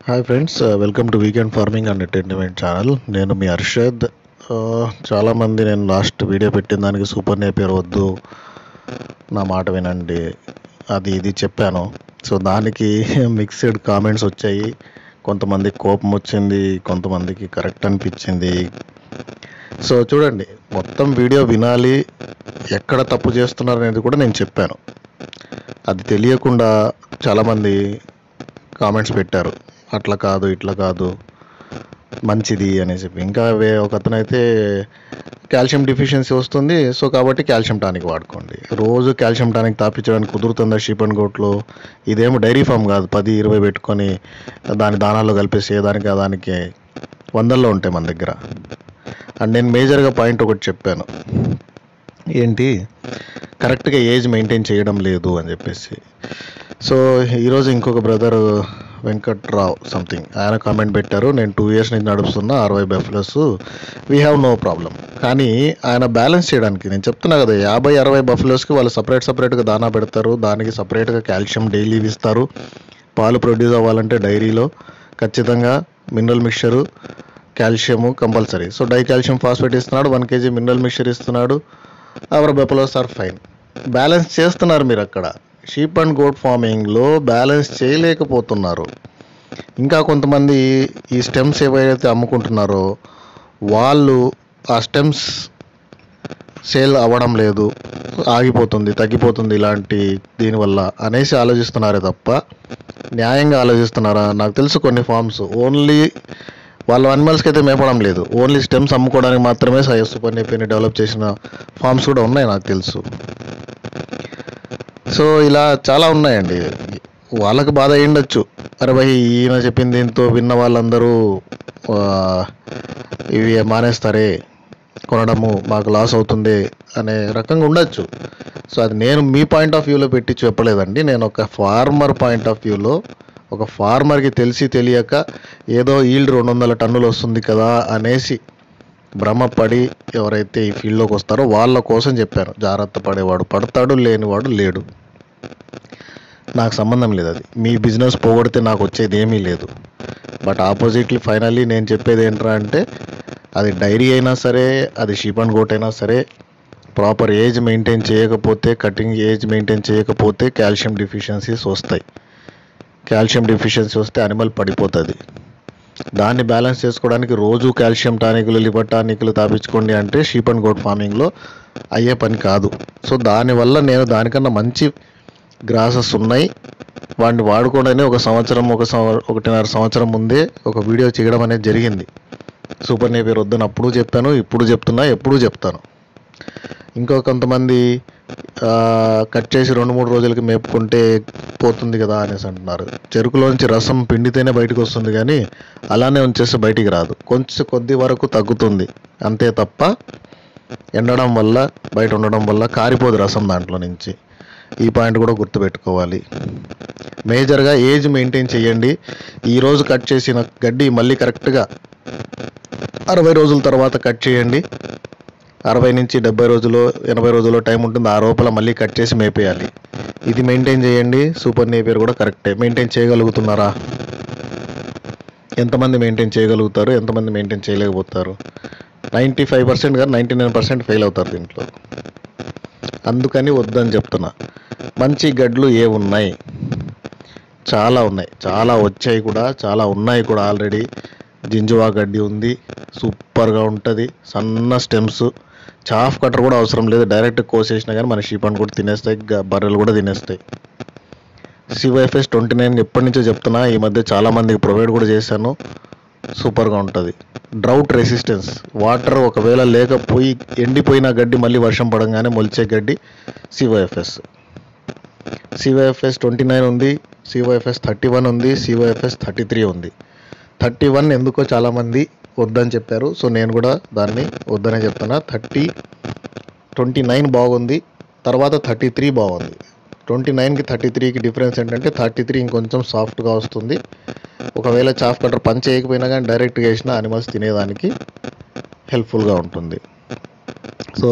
hi friends welcome to weekend farming and entertainment channel నేను మీ అర్షద్ ఆ, చాలామంది నేను లాస్ట్ వీడియో పెట్టిన దానికి సూపర్ నేపియర్ వద్దు నా మాట వినండి అది ఇది చెప్పాను సో దానికి మిక్స్డ్ కామెంట్స్ వచ్చాయి కొంతమందికి కోపం వచ్చింది కొంతమందికి కరెక్ట్ అనిపించింది సో చూడండి మొత్తం వీడియో వినాలి ఎక్కడ తప్పు చేస్తున్నారు అనేది కూడా నేను చెప్పాను అది తెలియకుండా చాలామంది కామెంట్స్ పెట్టారు అట్లా కాదు ఇట్లా కాదు మంచిది అనేసి చెప్పి ఇంకా వే ఒక అతను అయితే కాల్షియం డిఫిషియన్సీ వస్తుంది సో కాబట్టి కాల్షియం టానిక్ వాడుకోండి రోజు కాల్షియం టానిక్ తాపించడానికి కుదురుతుందా షీప్ అండ్ గోట్లో ఇదేమో డైరీ ఫామ్ కాదు పది ఇరవై పెట్టుకొని దాని దానాల్లో కలిపేసి ఏ దానికి ఆ దానికి వందల్లో ఉంటాయి మన దగ్గర అండ్ నేను మేజర్గా పాయింట్ ఒకటి చెప్పాను ఏంటి కరెక్ట్గా ఏజ్ మెయింటైన్ చేయడం లేదు అని చెప్పేసి సో ఈరోజు ఇంకొక బ్రదర్ వెంకట్రావు సంథింగ్ ఆయన కామెంట్ పెట్టారు నేను టూ ఇయర్స్ నుంచి నడుపుతున్నా అరవై buffaloes we have no problem కానీ ఆయన బ్యాలెన్స్ చేయడానికి నేను చెప్తున్నా కదా యాభై అరవై బఫ్లోస్కి వాళ్ళు సపరేట్ సపరేట్గా దానా పెడతారు దానికి సపరేట్గా కాల్షియం డైలీ ఇస్తారు పాలు ప్రొడ్యూస్ అవ్వాలంటే డైరీలో ఖచ్చితంగా mineral mixture calcium compulsory so di calcium phosphate ఇస్తున్నాడు వన్ కేజీ మినరల్ మిక్చర్ ఇస్తున్నాడు our buffaloes are fine balance చేస్తున్నారు మీరు అక్కడ షీప్ అండ్ గోట్ ఫార్మింగ్లో బ్యాలెన్స్ చేయలేకపోతున్నారు ఇంకా కొంతమంది ఈ స్టెమ్స్ ఏవైతే అమ్ముకుంటున్నారో వాళ్ళు ఆ స్టెమ్స్ సేల్ అవ్వడం లేదు ఆగిపోతుంది తగ్గిపోతుంది ఇలాంటి దీనివల్ల అనేసి ఆలోచిస్తున్నారే తప్ప న్యాయంగా ఆలోచిస్తున్నారా నాకు తెలుసు కొన్ని ఫార్మ్స్ ఓన్లీ వాళ్ళ అనిమల్స్కి అయితే మేపడం లేదు ఓన్లీ స్టెమ్స్ అమ్ముకోవడానికి మాత్రమే సూపర్ నేపిని డెవలప్ చేసిన ఫార్మ్స్ కూడా ఉన్నాయి నాకు తెలుసు సో ఇలా చాలా ఉన్నాయండి వాళ్ళకి బాధ అయి ఉండొచ్చు అరే భయ్ ఈయన చెప్పింది దీంతో విన్న వాళ్ళందరూ ఆ, ఇవి మానేస్తారే కొనడము మాకు లాస్ అవుతుంది అనే రకంగా ఉండొచ్చు సో అది నేను మీ పాయింట్ ఆఫ్ వ్యూలో పెట్టి చెప్పలేదండి నేను ఒక ఫార్మర్ పాయింట్ ఆఫ్ వ్యూలో ఒక ఫార్మర్కి తెలిసి తెలియక ఏదో ఈల్డ్ రెండు వందల టన్నులు వస్తుంది కదా అనేసి భ్రమపడి ఎవరైతే ఈ ఫీల్డ్లోకి వస్తారో వాళ్ళ కోసం చెప్పాను జాగ్రత్త పడేవాడు పడతాడు లేనివాడు లేడు నాకు సంబంధం లేదు అది మీ బిజినెస్ పోగొడితే నాకు వచ్చేది ఏమీ లేదు బట్ ఆపోజిట్లీ ఫైనల్లీ నేను చెప్పేది ఏంట్రా అంటే అది డైరీ అయినా సరే అది షీప్ అండ్ గోట్ అయినా సరే ప్రాపర్ ఏజ్ మెయింటైన్ చేయకపోతే కటింగ్ ఏజ్ మెయింటైన్ చేయకపోతే కాల్షియం డిఫిషియన్సీస్ వస్తాయి కాల్షియం డిఫిషియన్సీ వస్తే అనిమల్ పడిపోతుంది దాన్ని బ్యాలెన్స్ చేసుకోవడానికి రోజు కాల్షియం టానికులు లివర్ టానికులు తాపించుకోండి అంటే షీప్ అండ్ గోట్ ఫార్మింగ్లో అయ్యే పని కాదు సో దానివల్ల నేను దానికన్నా మంచి గ్రాసెస్ ఉన్నాయి వాటిని వాడుకోవడానికి ఒక సంవత్సరం ఒక సంవ- ఒకటిన్నర సంవత్సరం ముందే ఒక వీడియో చేయడం అనేది జరిగింది సూపర్ నేపియర్ వద్దని అప్పుడు చెప్పాను ఇప్పుడు చెప్తున్నా ఎప్పుడు చెప్తాను ఇంకో కొంతమంది ఆ, కట్ చేసి రెండు మూడు రోజులకి మేపుకుంటే పోతుంది కదా అనేసి అంటున్నారు చెరుకులోంచి రసం పిండితేనే బయటకు వస్తుంది కానీ అలానే ఉంచేస్తే బయటికి రాదు కొంచెం కొద్ది వరకు తగ్గుతుంది అంతే తప్ప ఎండడం వల్ల బయట ఉండడం వల్ల కారిపోదు రసం దాంట్లో నుంచి ఈ పాయింట్ కూడా గుర్తుపెట్టుకోవాలి మేజర్గా ఏజ్ మెయింటైన్ చేయండి ఈరోజు కట్ చేసిన గడ్డి మళ్ళీ కరెక్ట్గా అరవై రోజుల తర్వాత కట్ చేయండి అరవై నుంచి డెబ్బై రోజులు ఎనభై రోజులు టైం ఉంటుంది ఆ లోపల మళ్ళీ కట్ చేసి మేపేయాలి ఇది మెయింటైన్ చేయండి సూపర్ నేపియర్ కూడా కరెక్టే మెయింటైన్ చేయగలుగుతున్నారా ఎంతమంది మెయింటైన్ చేయగలుగుతారు ఎంతమంది మెయింటైన్ చేయలేకపోతారు నైంటీ ఫైవ్ పర్సెంట్ కానీ నైంటీ నైన్ పర్సెంట్ ఫెయిల్ అవుతారు దీంట్లో అందుకని వద్దని చెప్తున్నా మంచి గడ్లు ఏ ఉన్నాయి చాలా ఉన్నాయి చాలా వచ్చాయి కూడా చాలా ఉన్నాయి కూడా ఆల్రెడీ జింజువా గడ్డి ఉంది సూపర్గా ఉంటుంది సన్న స్టెమ్స్ చాఫ్ కట్టర్ కూడా అవసరం లేదు డైరెక్ట్ కోసేసినా కానీ మన షీప్ అని కూడా తినేస్తాయి గ- బర్రెలు కూడా తినేస్తాయి సివైఎఫ్ఎస్ ట్వంటీ నైన్ ఎప్పటి నుంచో చెప్తున్నా ఈ మధ్య చాలా మందికి ప్రొవైడ్ కూడా చేశాను సూపర్గా ఉంటుంది డ్రౌట్ రెసిస్టెన్స్ వాటర్ ఒకవేళ లేకపోయి ఎండిపోయిన గడ్డి మళ్ళీ వర్షం పడంగానే మొలిచే గడ్డి సివైఎఫ్ఎస్ సివైఎఫ్ఎస్ ట్వంటీ నైన్ ఉంది సివైఎఫ్ఎస్ థర్టీ వన్ ఉంది సివైఎఫ్ఎస్ థర్టీ త్రీ ఉంది థర్టీ వన్ ఎందుకో చాలామంది వద్దని చెప్పారు సో నేను కూడా దాన్ని వద్దనే చెప్తున్నా థర్టీ ట్వంటీ నైన్ బాగుంది తర్వాత థర్టీ త్రీ బాగుంది ట్వంటీ నైన్కి థర్టీ త్రీకి డిఫరెన్స్ ఏంటంటే థర్టీ త్రీ ఇంకొంచెం సాఫ్ట్గా వస్తుంది ఒకవేళ చాఫ్ కటర్ పని చేయకపోయినా కానీ డైరెక్ట్గా వేసిన అనిమల్స్ తినేదానికి హెల్ప్ఫుల్గా ఉంటుంది సో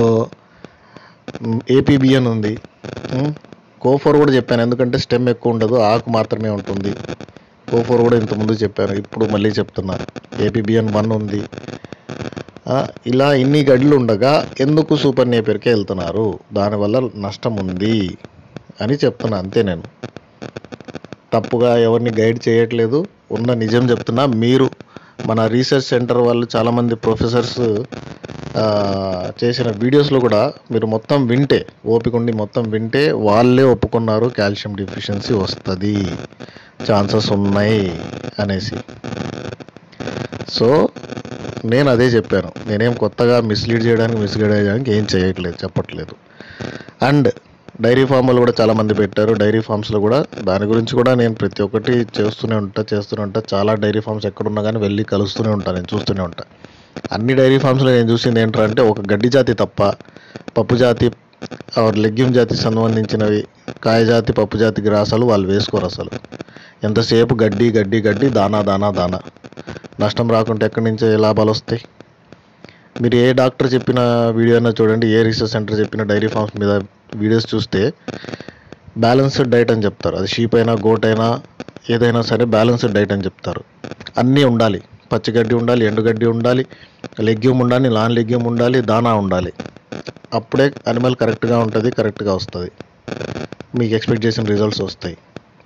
ఏపీబిఎన్ ఉంది కో ఫోర్ కూడా చెప్పాను ఎందుకంటే స్టెమ్ ఎక్కువ ఉండదు ఆకు మాత్రమే ఉంటుంది ఓ ఫోర్ కూడా ఇంతకుముందు చెప్పాను ఇప్పుడు మళ్ళీ చెప్తున్నా ఏపీబిఎన్ వన్ ఉంది ఆ, ఇలా ఇన్ని గడ్లు ఉండగా ఎందుకు సూపర్ నేపేరుకే వెళ్తున్నారు దానివల్ల నష్టం ఉంది అని చెప్తున్నా అంతే నేను తప్పుగా ఎవరిని గైడ్ చేయట్లేదు ఉన్న నిజం చెప్తున్నా మీరు మన రీసెర్చ్ సెంటర్ వాళ్ళు చాలామంది ప్రొఫెసర్స్ చేసిన వీడియోస్లో కూడా మీరు మొత్తం వింటే ఓపిక ఉండి మొత్తం వింటే వాళ్ళే ఒప్పుకున్నారు కాల్షియం డిఫిషియన్సీ వస్తుంది ఛాన్సెస్ ఉన్నాయి అనేసి సో నేను అదే చెప్పాను నేనేం కొత్తగా మిస్లీడ్ చేయడానికి మిస్గైడ్ చేయడానికి ఏం చేయట్లేదు చెప్పట్లేదు అండ్ డైరీ ఫామ్లు కూడా చాలామంది పెట్టారు డైరీ ఫామ్స్లో కూడా దాని గురించి కూడా నేను ప్రతి ఒక్కటి చేస్తూనే ఉంటా చేస్తూనే ఉంటా చాలా డైరీ ఫామ్స్ ఎక్కడున్నా కానీ వెళ్ళి కలుస్తూనే ఉంటాను నేను చూస్తూనే ఉంటా అన్ని డైరీ ఫామ్స్లో నేను చూసింది ఏంటంటే ఒక గడ్డి జాతి తప్ప పప్పు జాతి ఆర్ లెగ్యూమ్ జాతికి సంబంధించినవి కాయ జాతి పప్పు జాతి గ్రాసాలు వాళ్ళు వేసుకోరు అసలు ఎంతసేపు గడ్డి గడ్డి గడ్డి దానా దానా దానా నష్టం రాకుంటే ఎక్కడి నుంచి లాభాలు వస్తాయి మీరు ఏ డాక్టర్ చెప్పిన వీడియో అయినా చూడండి ఏ రీసెర్చ్ సెంటర్ చెప్పిన డైరీ ఫార్మ్స్ మీద వీడియోస్ చూస్తే బ్యాలెన్స్డ్ డైట్ అని చెప్తారు అది షీప్ అయినా గోట్ అయినా ఏదైనా సరే బ్యాలెన్స్డ్ డైట్ అని చెప్తారు అన్నీ ఉండాలి పచ్చిగడ్డి ఉండాలి ఎండుగడ్డి ఉండాలి లెగ్యూమ్ ఉండాలి నాన్ లెగ్యూమ్ ఉండాలి దానా ఉండాలి అప్పుడే అనిమల్ కరెక్ట్గా ఉంటుంది కరెక్ట్గా వస్తుంది మీకు ఎక్స్పెక్ట్ చేసిన రిజల్ట్స్ వస్తాయి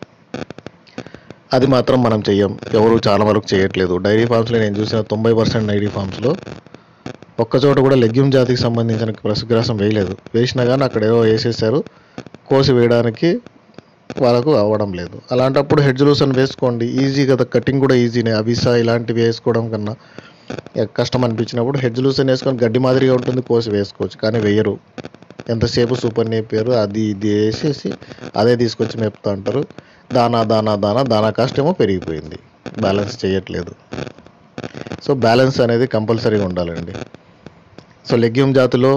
అది మాత్రం మనం చెయ్యం ఎవరు చాలా వరకు చేయట్లేదు డైరీ ఫార్మ్స్లో నేను చూసిన తొంభై పర్సెంట్ డైరీ ఫార్మ్స్లో ఒక్కచోట కూడా లెగ్యూమ్ జాతికి సంబంధించిన పశుగ్రాసం వేయలేదు వేసినా కానీ అక్కడ ఏదో వేసేసారు కోసి వేయడానికి వాళ్ళకు అవ్వడం లేదు అలాంటప్పుడు హెడ్ లూసన్ వేసుకోండి ఈజీ కదా కటింగ్ కూడా ఈజీనే అవిసా ఇలాంటివి వేసుకోవడం కన్నా ఇక కష్టం అనిపించినప్పుడు హెడ్ లూసన్ వేసుకొని గడ్డి మాదిరిగా ఉంటుంది కోసి వేసుకోవచ్చు కానీ వేయరు ఎంతసేపు సూపర్ నేపారు అది ఇది వేసేసి అదే తీసుకొచ్చి మేపుతా అంటారు దానా దానా దానా దానా కాస్ట్ ఏమో పెరిగిపోయింది బ్యాలెన్స్ చేయట్లేదు సో బ్యాలెన్స్ అనేది కంపల్సరీగా ఉండాలండి సో లెగ్యూమ్ జాతిలో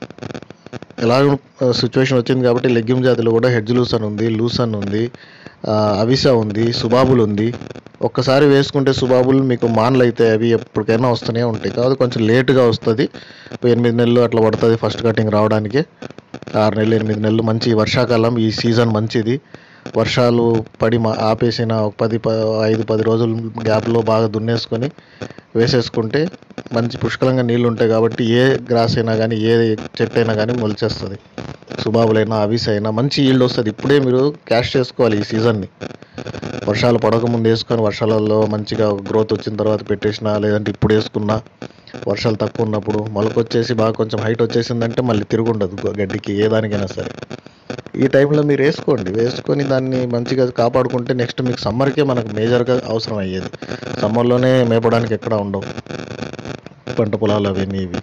ఎలా సిచ్యువేషన్ వచ్చింది కాబట్టి లెగ్యూమ్ జాతిలో కూడా హెడ్జ్ లూసన్ ఉంది లూసన్ ఉంది ఆ, అవిసా ఉంది సుబాబులు ఉంది ఒక్కసారి వేసుకుంటే సుబాబులు మీకు మాన్లు అయితే అవి ఎప్పటికైనా వస్తూనే ఉంటాయి కాదు కొంచెం లేటుగా వస్తుంది ఎనిమిది నెలలు అట్లా పడుతుంది ఫస్ట్ కటింగ్ రావడానికి ఆరు నెలలు ఎనిమిది నెలలు మంచి వర్షాకాలం ఈ సీజన్ మంచిది వర్షాలు పడి మా ఆపేసిన ఒక పది ప ఐదు పది రోజుల గ్యాప్లో బాగా దున్నేసుకొని వేసేసుకుంటే మంచి పుష్కలంగా నీళ్ళు ఉంటాయి కాబట్టి ఏ గ్రాస్ అయినా కానీ ఏ చెట్టు అయినా కానీ మొలిచేస్తుంది సుబాబులైనా అవిస్ అయినా మంచి ఈల్డ్ వస్తుంది ఇప్పుడే మీరు క్యాష్ చేసుకోవాలి ఈ సీజన్ని వర్షాలు పడక ముందు వేసుకొని వర్షాలలో మంచిగా గ్రోత్ వచ్చిన తర్వాత పెట్టేసినా లేదంటే ఇప్పుడు వేసుకున్నా వర్షాలు తక్కువ ఉన్నప్పుడు మొలకొచ్చేసి బాగా కొంచెం హైట్ వచ్చేసిందంటే మళ్ళీ తిరుగుండదు గ- గడ్డికి ఏ దానికైనా సరే ఈ టైంలో మీరు వేసుకోండి వేసుకొని దాన్ని మంచిగా కాపాడుకుంటే నెక్స్ట్ మీకు సమ్మర్కే మనకు మేజర్గా అవసరం అయ్యేది సమ్మర్లోనే మేపడానికి ఎక్కడ ఉండవు పంట పొలాలు అవన్నీ ఇవి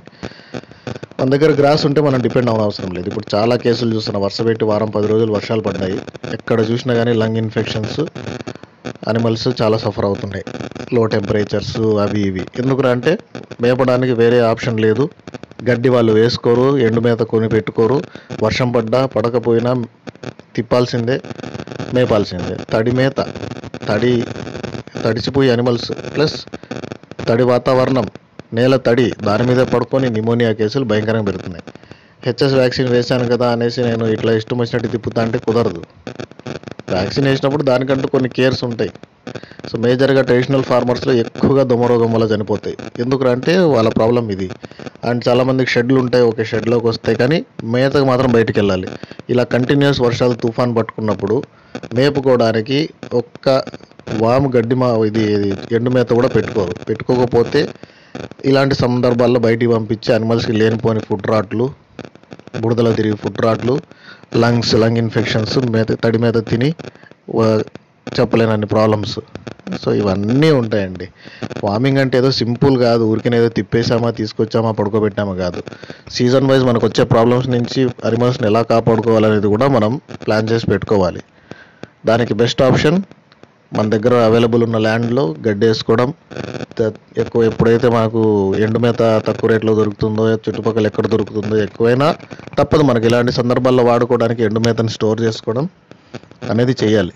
మన దగ్గర గ్రాస్ ఉంటే మనం డిపెండ్ అవ్వడం అవసరం లేదు ఇప్పుడు చాలా కేసులు చూస్తున్నాం వర్ష పెట్టి వారం పది రోజులు వర్షాలు పడ్డాయి ఎక్కడ చూసినా కానీ లంగ్ ఇన్ఫెక్షన్స్ అనిమల్స్ చాలా సఫర్ అవుతున్నాయి లో టెంపరేచర్స్ అవి ఇవి ఎందుకు అంటే మేపడానికి వేరే ఆప్షన్ లేదు గడ్డి వాళ్ళు వేసుకోరు ఎండు మేత కొని పెట్టుకోరు వర్షం పడ్డా పడకపోయినా తిప్పాల్సిందే మేపాల్సిందే తడి మేత తడి తడిసిపోయి అనిమల్స్ ప్లస్ తడి వాతావరణం నేల తడి దాని మీద పడుకొని నిమోనియా కేసులు భయంకరంగా పెరుగుతున్నాయి హెచ్ఎస్ వ్యాక్సిన్ వేశాను కదా అనేసి నేను ఇట్లా ఇష్టం వచ్చినట్టు తిప్పుతా అంటే కుదరదు వ్యాక్సిన్ వేసినప్పుడు దానికంటూ కొన్ని కేర్స్ ఉంటాయి సో మేజర్గా ట్రెడిషనల్ ఫార్మర్స్లో ఎక్కువగా దొమరోగం వల్ల చనిపోతాయి ఎందుకు అంటే వాళ్ళ ప్రాబ్లం ఇది అండ్ చాలామందికి షెడ్లు ఉంటాయి ఒక షెడ్లోకి వస్తాయి కానీ మేతకు మాత్రం బయటికి వెళ్ళాలి ఇలా కంటిన్యూస్ వర్షాలు తుఫాన్ పట్టుకున్నప్పుడు మేపుకోవడానికి ఒక్క వాము గడ్డి మా ఇది ఇది ఎండు మేత కూడా పెట్టుకోరు పెట్టుకోకపోతే ఇలాంటి సందర్భాల్లో బయటికి పంపించి అనిమల్స్కి లేనిపోని ఫుడ్ రాట్లు బుడదలో తిరిగి ఫుడ్ రాట్లు లంగ్స్ లంగ్ ఇన్ఫెక్షన్స్ మేత తడి మేత తిని వ- చెప్పలేనన్ని ప్రాబ్లమ్స్ సో ఇవన్నీ ఉంటాయండి ఫార్మింగ్ అంటే ఏదో సింపుల్ కాదు ఊరికనే ఏదో తిప్పేసామా తీసుకొచ్చామా పడుకోబెట్టామా కాదు సీజన్ వైజ్ మనకు వచ్చే ప్రాబ్లమ్స్ నుంచి అనిమల్స్ని ఎలా కాపాడుకోవాలనేది కూడా మనం ప్లాన్ చేసి పెట్టుకోవాలి దానికి బెస్ట్ ఆప్షన్ మన దగ్గర అవైలబుల్ ఉన్న ల్యాండ్లో గడ్డి వేసుకోవడం త- ఎక్కువ ఎప్పుడైతే మనకు ఎండు మేత తక్కువ రేట్లో దొరుకుతుందో చుట్టుపక్కల ఎక్కడ దొరుకుతుందో ఎక్కువైనా తప్పదు మనకి ఇలాంటి సందర్భాల్లో వాడుకోవడానికి ఎండు మేతని స్టోర్ చేసుకోవడం అనేది చేయాలి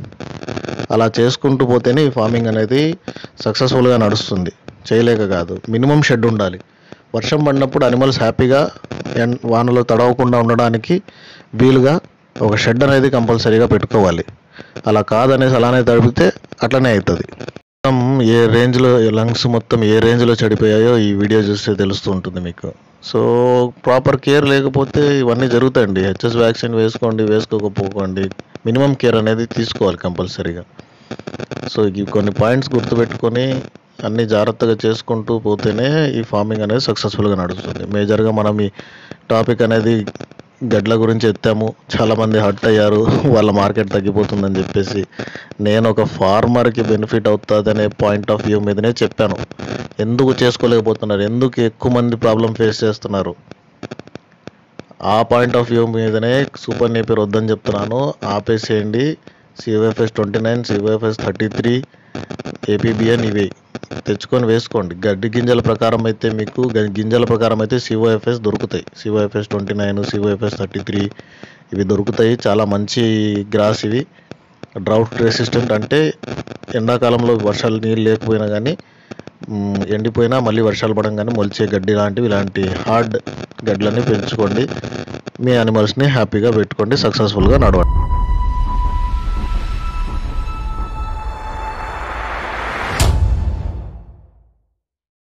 అలా చేసుకుంటూ పోతేనే ఈ ఫార్మింగ్ అనేది సక్సెస్ఫుల్గా నడుస్తుంది చేయలేక కాదు మినిమం షెడ్ ఉండాలి వర్షం పడినప్పుడు అనిమల్స్ హ్యాపీగా ఎన్ వానలో తడవకుండా ఉండడానికి వీలుగా ఒక షెడ్ అనేది కంపల్సరీగా పెట్టుకోవాలి అలా కాదనేసి అలానే తడిపితే అట్లనే అవుతుంది మొత్తం ఏ రేంజ్లో లంగ్స్ మొత్తం ఏ రేంజ్లో చెడిపోయాయో ఈ వీడియో చూస్తే తెలుస్తూ ఉంటుంది మీకు సో ప్రాపర్ కేర్ లేకపోతే ఇవన్నీ జరుగుతాయండి హెచ్ఎస్ వ్యాక్సిన్ వేసుకోండి వేసుకోకపోకండి మినిమం కేర్ అనేది తీసుకోవాలి కంపల్సరీగా సో ఈ కొన్ని పాయింట్స్ గుర్తుపెట్టుకొని అన్ని జాగ్రత్తగా చేసుకుంటూ పోతేనే ఈ ఫార్మింగ్ అనేది సక్సెస్ఫుల్గా నడుస్తుంది మేజర్గా మనం ఈ టాపిక్ అనేది గడ్ల గురించి ఎత్తాము చాలామంది హర్ట్ అయ్యారు వాళ్ళ మార్కెట్ తగ్గిపోతుందని చెప్పేసి నేను ఒక ఫార్మర్కి బెనిఫిట్ అవుతుంది అనే పాయింట్ ఆఫ్ వ్యూ మీదనే చెప్పాను ఎందుకు చేసుకోలేకపోతున్నారు ఎందుకు ఎక్కువ మంది ప్రాబ్లం ఫేస్ చేస్తున్నారు ఆ పాయింట్ ఆఫ్ వ్యూ మీదనే సూపర్ నేపియర్ వద్దని చెప్తున్నాను ఆపేసేయండి CYFS twenty nine CYFS thirty three APBN ఇవి తెచ్చుకొని వేసుకోండి గడ్డి గింజల ప్రకారం అయితే మీకు గ- గింజల ప్రకారం అయితే సివైఎఫ్ఎస్ దొరుకుతాయి CYFS twenty nine CYFS thirty three ఇవి దొరుకుతాయి చాలా మంచి గ్రాస్ ఇవి డ్రౌట్ రెసిస్టెంట్ అంటే ఎండాకాలంలో వర్షాలు నీళ్ళు లేకపోయినా కానీ మ్, ఎండిపోయినా మళ్ళీ వర్షాలు పడంగానే మొలిచే గడ్డి లాంటివి ఇలాంటి హార్డ్ గడ్డలన్నీ పెంచుకోండి మీ యానిమల్స్ని హ్యాపీగా పెట్టుకోండి సక్సెస్ఫుల్గా నడవండి